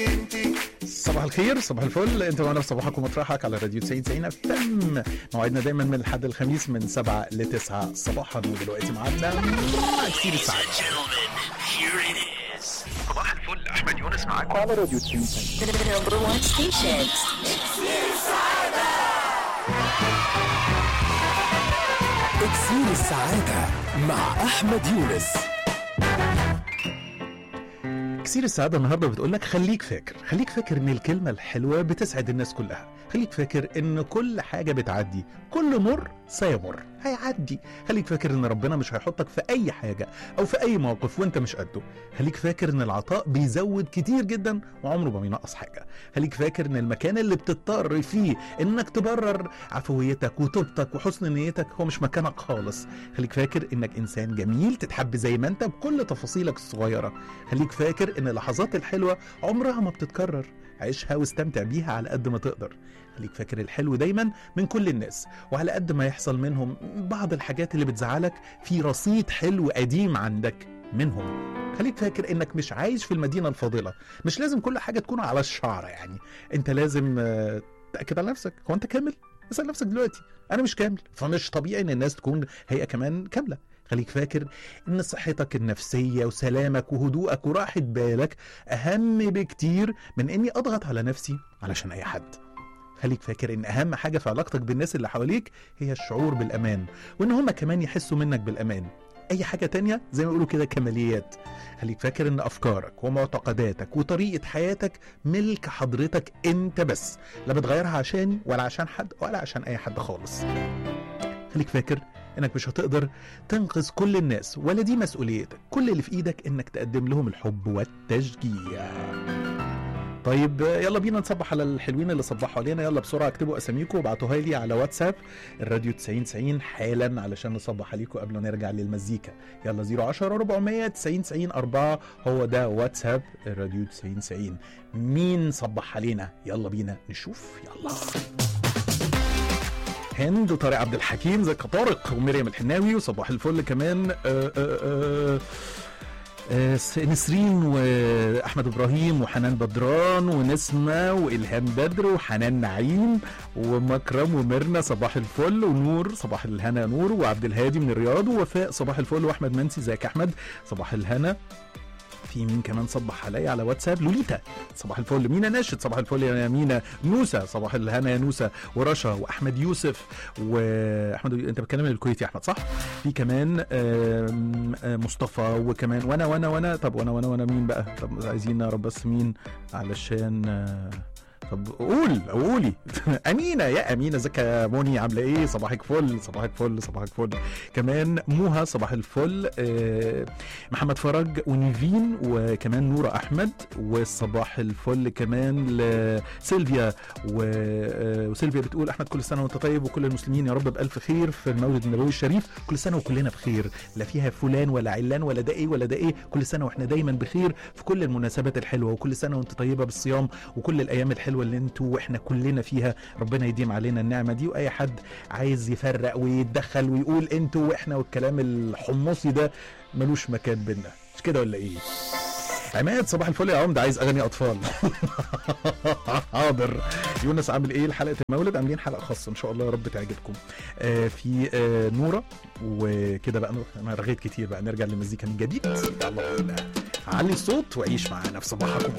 صباح الخير صباح الفل انت معنا في صباحك ومطرحك على راديو 90 90 اف ام موعدنا دايما من الحد الخميس من 7 ل 9 صباحا ودلوقتي معانا كتير السعاده صباح الفل احمد يونس معاكم على راديو 90 90 The number one station. اكسير السعادة مع أحمد يونس كثير السعادة النهاردة بتقول لك خليك فاكر خليك فاكر ان الكلمة الحلوة بتسعد الناس كلها خليك فاكر ان كل حاجة بتعدي كل مر سيمر هيعدي خليك فاكر ان ربنا مش هيحطك في اي حاجة او في اي موقف وانت مش قده خليك فاكر ان العطاء بيزود كتير جدا وعمره ما بينقص حاجة خليك فاكر ان المكان اللي بتضطر فيه انك تبرر عفويتك وتوبتك وحسن نيتك هو مش مكانك خالص خليك فاكر انك انسان جميل تتحب زي ما انت بكل تفاصيلك الصغيرة خليك فاكر ان اللحظات الحلوة عمرها ما بتتكرر عيشها واستمتع بيها على قد ما تقدر خليك فاكر الحلو دايما من كل الناس وعلى قد ما يحصل منهم بعض الحاجات اللي بتزعلك في رصيد حلو قديم عندك منهم خليك فاكر انك مش عايش في المدينة الفاضلة مش لازم كل حاجة تكون على الشعر يعني انت لازم آه، تأكد على نفسك هو انت كامل اسأل نفسك دلوقتي انا مش كامل فمش طبيعي ان الناس تكون هي كمان كاملة خليك فاكر ان صحتك النفسية وسلامك وهدوءك وراحة بالك اهم بكتير من اني اضغط على نفسي علشان اي حد خليك فاكر ان اهم حاجة في علاقتك بالناس اللي حواليك هي الشعور بالامان وان هما كمان يحسوا منك بالامان اي حاجة تانية زي ما بيقولوا كده كماليات خليك فاكر ان افكارك ومعتقداتك وطريقة حياتك ملك حضرتك انت بس لا بتغيرها عشاني ولا عشان حد ولا عشان اي حد خالص خليك فاكر انك مش هتقدر تنقذ كل الناس ولا دي مسؤوليتك كل اللي في ايدك انك تقدم لهم الحب والتشجيع طيب يلا بينا نصبح على الحلوين اللي صبحوا علينا يلا بسرعه اكتبوا اساميكم وابعتوها لي على واتساب الراديو 90 90 حالا علشان نصبح عليكم قبل ما نرجع للمزيكا يلا 010 400 90 90 4 هو ده واتساب الراديو 90 90 مين صبح علينا يلا بينا نشوف يلا هند وطارق عبد الحكيم زي طارق ومريم الحناوي وصباح الفل كمان آه آه آه آه، س- نسرين واحمد ابراهيم وحنان بدران ونسمه والهام بدر وحنان نعيم ومكرم وميرنا صباح الفل ونور صباح الهنا نور وعبد الهادي من الرياض ووفاء صباح الفل واحمد منسي ازيك يا احمد صباح الهنا في مين كمان صبح عليا على واتساب لوليتا صباح الفل مينا ناشد صباح الفل يا مينا نوسة صباح الهنا يا نوسة ورشا واحمد يوسف واحمد انت بتكلم من الكويت يا احمد صح في كمان آم، آم، مصطفى وكمان وانا وانا وانا طب وانا وانا وانا مين بقى طب عايزين نعرف بس مين علشان آه، طب قول قولي امينه يا امينه ازيك يا موني عامله ايه صباحك فل صباحك فل صباحك فل كمان موها صباح الفل آه، محمد فرج ونيفين وكمان نورة احمد وصباح الفل كمان لسيلفيا و- آه، وسيلفيا بتقول احمد كل سنه وانت طيب وكل المسلمين يا رب بالف خير في المولد النبوي الشريف كل سنه وكلنا بخير لا فيها فلان ولا علان ولا ده ايه ولا ده ايه كل سنه واحنا دايما بخير في كل المناسبات الحلوه وكل سنه وانت طيبه بالصيام وكل الايام الحلوه اللي انتوا واحنا كلنا فيها ربنا يديم علينا النعمه دي واي حد عايز يفرق ويتدخل ويقول انتوا واحنا والكلام الحمصي ده ملوش مكان بينا مش كده ولا ايه عماد صباح الفل يا عمد عايز اغاني اطفال حاضر يونس عامل ايه لحلقه المولد عاملين حلقه خاصه ان شاء الله يا رب تعجبكم آه في آه نوره وكده بقى نروح انا رغيت كتير بقى نرجع للمزيكا من جديد يلا بينا علي الصوت وعيش معانا في صباحكم